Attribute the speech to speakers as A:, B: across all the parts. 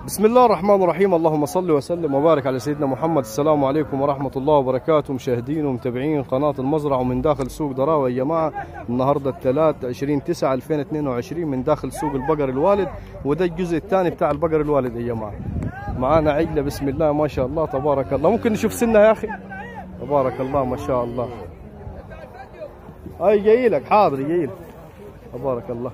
A: بسم الله الرحمن الرحيم اللهم صل وسلم وبارك على سيدنا محمد السلام عليكم ورحمة الله وبركاته مشاهدين ومتابعين قناة المزرعة ومن داخل سوق دراوة يا جماعة النهاردة الثلاث 20 9 2022 من داخل سوق البقر الوالد وده الجزء الثاني بتاع البقر الوالد يا جماعة معانا عجلة بسم الله ما شاء الله تبارك الله ممكن نشوف سنها يا أخي تبارك الله ما شاء الله أي جاي لك حاضر جاي لك تبارك الله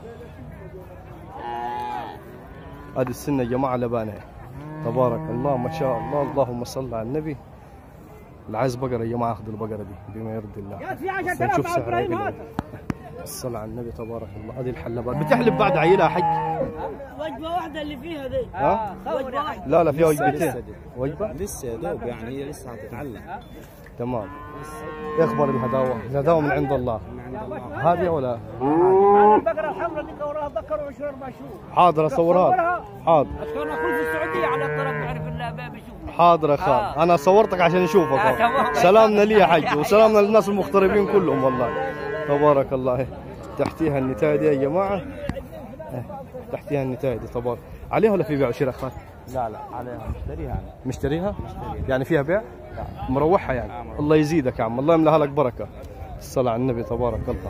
A: هذه السنة يا جماعة لبانة تبارك الله ما شاء الله اللهم صل على النبي اللي عايز بقرة يا جماعة اخذ البقرة دي بما يرضي الله بس نشوف سعرها كده الصلاة على النبي تبارك الله هذه الحلبات بتحلب بعد عيلها حج
B: وجبه واحده اللي فيها دي
A: ها
B: وجبه واحده
A: لا لا فيها وجبتين
C: لسه دي.
A: وجبة
C: لسه يا دوب يعني هي لسه هتتعلم
A: تمام ايه اخبار الهداوة الهداوة من عند الله
C: من عند الله
A: هذه ولا
B: البقره الحمراء دي وراها ذكر وعشر اربع شهور
A: حاضر اصورها حاضر
B: كان اخوي في السعوديه على الطرف بعرف الله ما بيشوف
A: حاضر يا خال انا صورتك عشان اشوفك
B: آه،
A: أهو.
B: تمام.
A: سلامنا لي يا حج وسلامنا للناس المغتربين كلهم والله تبارك الله تحتيها النتاية دي يا جماعة إيه، تحتيها النتاية دي تبارك عليها ولا في بيع وشراء خال
C: لا لا عليها مشتريها أنا.
A: مشتريها يعني فيها بيع مروحها يعني الله يزيدك يا عم الله يملاها لك بركة الصلاة على النبي تبارك الله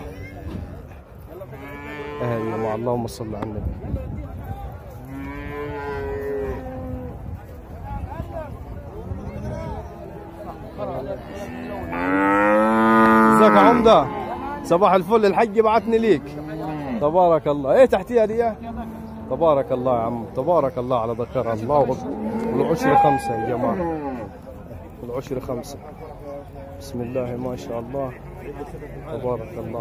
A: ايه يا جماعة اللهم صل على النبي ازيك يا عمدة صباح الفل الحج بعتني ليك تبارك الله ايه تحتيها دي تبارك الله يا عم تبارك الله على ذكرها الله أكبر والعشر خمسة يا جماعة والعشر خمسة بسم الله ما شاء الله تبارك الله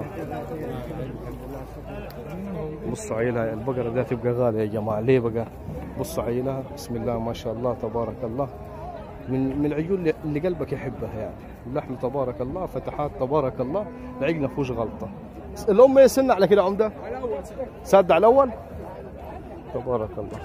A: بصوا عيلها البقرة دي تبقى غالية يا جماعة ليه بقى بصوا عيلها بسم الله ما شاء الله تبارك الله من من العيون اللي- اللي قلبك يحبها يعني اللحم تبارك الله فتحات تبارك الله العقل ما فيهوش غلطة الأم ايه سنة على كده عمدة سادة على الأول تبارك الله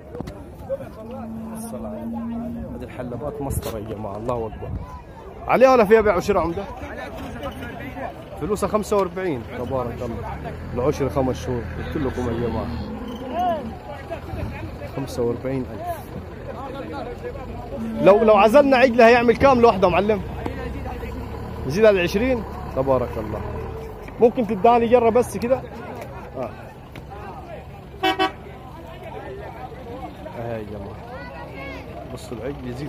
A: الصلاة على النبي. هذه الحلبات مسطرة يا جماعة الله أكبر عليها ولا فيها بيع وشراء عمدة؟ فلوسها 45 تبارك الله العشر خمس شهور قلت لكم يا جماعة 45 ألف لو لو عزلنا عجلة هيعمل كام لوحده معلم؟ يزيد على 20 تبارك الله ممكن تداني جرة بس كده؟ آه. آه يا جماعة بصوا العجل يزيد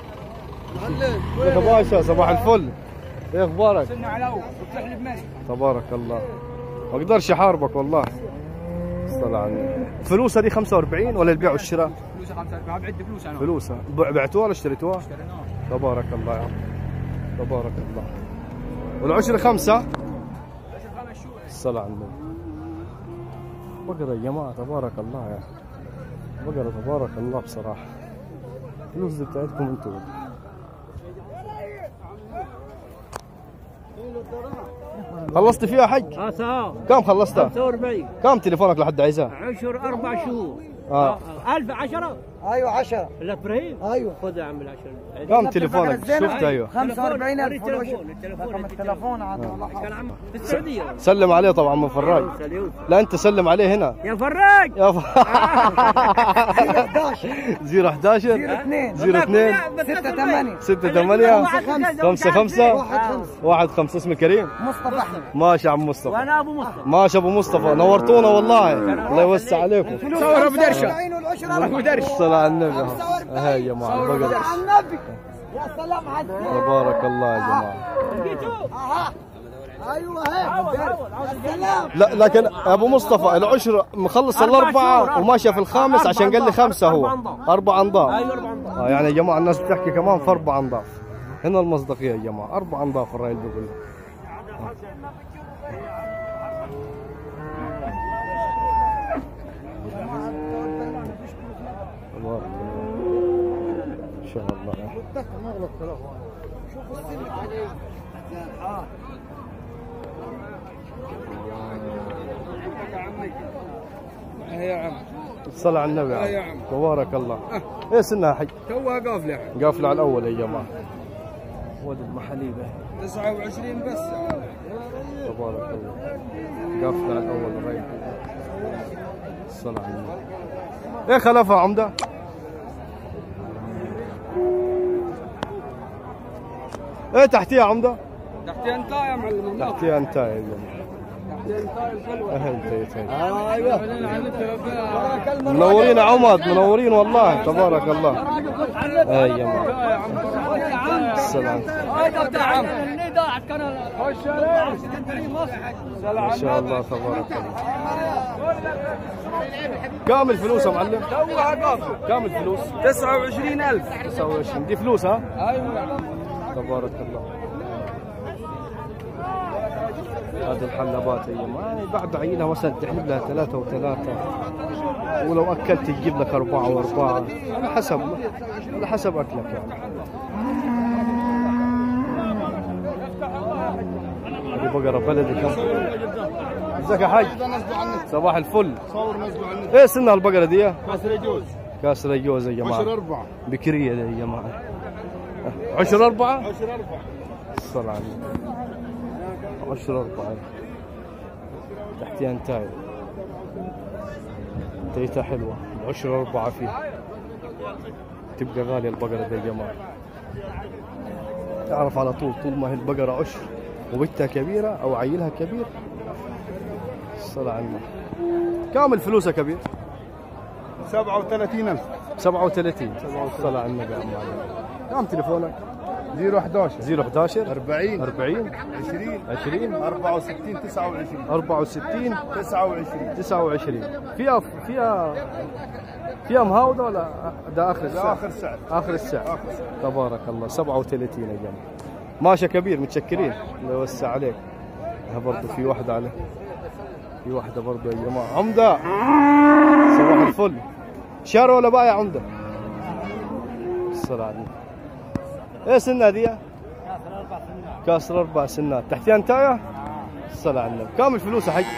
A: يا باشا صباح الفل ايه اخبارك؟ تبارك الله ما اقدرش احاربك والله الصلاة على النبي فلوسها دي 45 ولا البيع والشراء؟
D: فلوسها خمسة ما بعد فلوس انا
A: فلوسها بع- بعتوها ولا اشتريتوها؟ تبارك الله يا عم تبارك الله والعشر خمسة الصلاة على النبي بقرة يا جماعة تبارك الله يا أخي بقرة تبارك الله بصراحة الفلوس دي بتاعتكم انتم خلصت فيها حج؟
B: اه ساعه
A: كم خلصتها؟
B: 45
A: كم تليفونك لحد عايزاه؟
B: عشر اربع شهور
A: آه.
B: 1000 10
E: ايوه 10
B: لا ابراهيم
E: ايوه
B: خذ يا عم العشر
A: كم تليفونك؟ شفت ايوه
E: 45000
B: التليفون التليفون
E: رقم التليفون عاد والله
B: كان عم في السعوديه
A: سلم عليه طبعا من فراج
B: سليم.
A: لا انت سلم عليه هنا
B: يا فراج
A: يا ف...
E: 11
A: 011
E: 2
A: 02
E: 6 8
A: 6 8 5 5
E: 1 5
A: 1 5 اسمي كريم
E: مصطفى احمد
A: ماشي يا عم مصطفى
B: وانا ابو مصطفى
A: ماشي ابو مصطفى نورتونا والله الله يوسع عليكم
E: صور ابو درشه والعشر ابو
A: الصلاة على النبي هاي يا جماعة بقر
E: على النبي يا سلام على الزين.
A: تبارك الله يا جماعة
E: اها ايوه هيك يا سلام
A: لا لكن ابو مصطفى العشر مخلص الاربعه وماشي في الخامس عشان قال لي خمسه هو اربع انضاف آه يعني يا جماعه الناس بتحكي كمان في اربع انضاف هنا المصداقيه يا جماعه اربع انضاف الراجل بيقول لي. تبارك الله ان شاء الله
D: يا عم
A: الصلاة على النبي يا عم تبارك الله ايه سنها حج
D: توها قافله
A: قافلة على الأول يا جماعة ولد المحاليبة
D: 29 بس
A: تبارك الله قافلة على الأول الرجل الصلاة على النبي ايه خلفها عمدة ايه تحتيها عمده
D: تحتي انت يا معلم هناك
A: تحتيها انت يا جماعه
D: تحتي انت الفلوه
A: اهل تيتين
E: ايوه
A: منورين يا عمد منورين والله تبارك الله اي يا جماعه السلام ما شاء الله تبارك الله كم الفلوس يا معلم؟
D: توها قافل
A: كم الفلوس؟
D: 29000
A: 29 دي فلوس ها؟
D: ايوه
A: تبارك الله هذه الحلبات هي يعني بعد عينها مثلا تحلب لها ثلاثة وثلاثة ولو أكلت تجيب لك أربعة وأربعة على حسب على حسب أكلك يعني هذه بقرة بلدي كم ازيك يا حاج صباح الفل ايه سنها البقرة دي
F: كسر يجوز
A: كاسر الجوز يا جماعة
F: عشر أربعة
A: بكرية دي يا جماعة عشر أربعة
F: عشر أربعة
A: الصلاة على النبي عشر أربعة تحتها انتاي تيتا حلوة عشر أربعة فيها تبقى غالية البقرة دي يا جماعة تعرف على طول طول ما هي البقرة عشر وبتها كبيرة أو عيلها كبير الصلاة على النبي كم الفلوس يا كبير؟
F: سبعة وثلاثين ألف
A: 37 الصلاة على النبي يا عم علي. كم تليفونك؟
F: زيرو 11
A: 011
F: 40
A: 40
F: 20
A: 20
F: 64 29
A: 64
F: 29
A: 29 فيها فيها فيها مهاودة ولا ده آخر
F: لا
A: السعر؟
F: آخر سعر
A: آخر السعر
F: آخر سعر
A: تبارك الله 37 يا جماعة ماشي كبير متشكرين الله يوسع عليك ها برضه في واحدة عليه في واحدة برضه يا جماعة عمدة صباح الفل شارع ولا بايع عمدة؟ الصلاة على النبي ايه سنة دي؟ كاسر أربع سنات تحتها انتايا؟ الصلاة على النبي كم الفلوس يا حج؟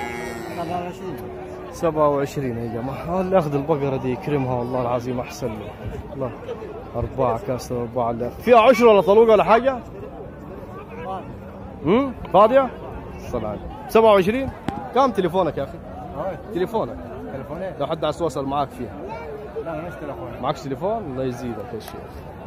A: 27 يا جماعة اللي ياخذ البقرة دي يكرمها والله العظيم أحسن له الله أربعة كاسر أربعة لا. فيها عشر ولا طلوقة ولا حاجة؟ امم فاضية؟ الصلاة على النبي 27 كم تليفونك يا أخي؟ تليفونك
F: تليفونين
A: لو حد عايز يتواصل معك فيها
F: لا مش تليفون
A: معكش تليفون الله يزيدك يا شيخ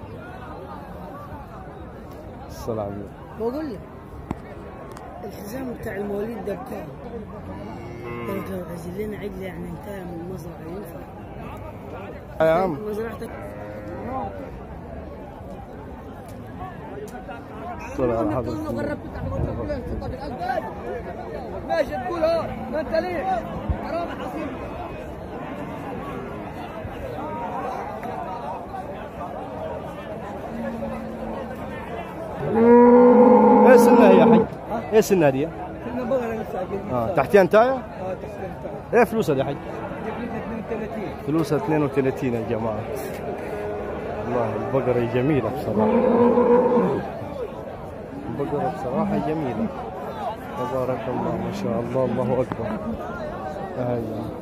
A: الصلاة على النبي
G: بقول لك الحزام بتاع المواليد ده بكام؟ قلت لو عزل لنا عجل يعني انتهى من المزرعة ينفع؟
A: يا عم
G: مزرعتك
A: الصلاة على حضرة النبي.
E: ماشي تقول ها ما انت ليه حرام حصير
A: ايه سنها هي يا حي؟ ايه سنها دي؟
E: كنا بغرة لسه عاجبني
A: اه تحتها انتايا؟
E: اه تحت
A: ايه فلوسها دي يا حي؟
E: انت 32
A: فلوسها 32 يا جماعة والله البقرة جميلة بصراحة البقرة بصراحة جميلة تبارك الله ما شاء الله الله أكبر هاي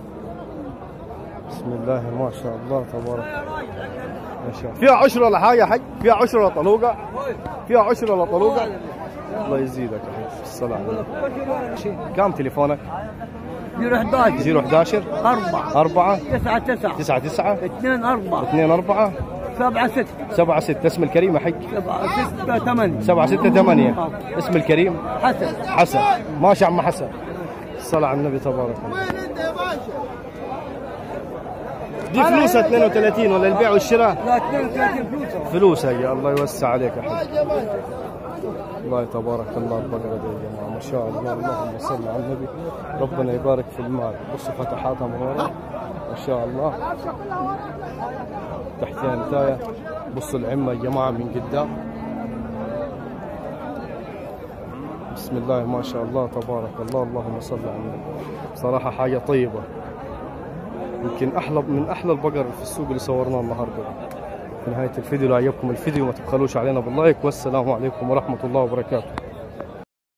A: بسم الله ما شاء الله تبارك ما شاء الله فيها عشرة ولا حاجة يا حج فيها عشرة ولا طلوقة فيها عشرة ولا طلوقة الله يزيدك يا حج الصلاة على النبي. كم تليفونك؟
E: 11
A: 011
E: 4
A: 4
E: 9 9
A: 9 9
E: 2 4
A: 2 4
E: 7 6
A: 7 6 اسم الكريم يا حج
E: 7 6 8
A: 7 6 8 اسم الكريم
E: حسن
A: حسن ماشي عم حسن الصلاة على النبي تبارك الله دي فلوسها 32 ولا البيع والشراء
E: لا 32 فلوسها
A: فلوسها يا الله يوسع عليك يا حج الله تبارك الله البقرة دي يا جماعة ما شاء الله اللهم صل على النبي ربنا يبارك في المال بصوا فتحاتها من ورا ما شاء الله تحتها نتاية بصوا العمة يا جماعة من قدام بسم الله ما شاء الله تبارك الله اللهم صل على النبي صراحة حاجة طيبة يمكن أحلى من أحلى البقر في السوق اللي صورناه النهاردة في نهاية الفيديو لو عجبكم الفيديو ما تبخلوش علينا باللايك والسلام عليكم ورحمة الله وبركاته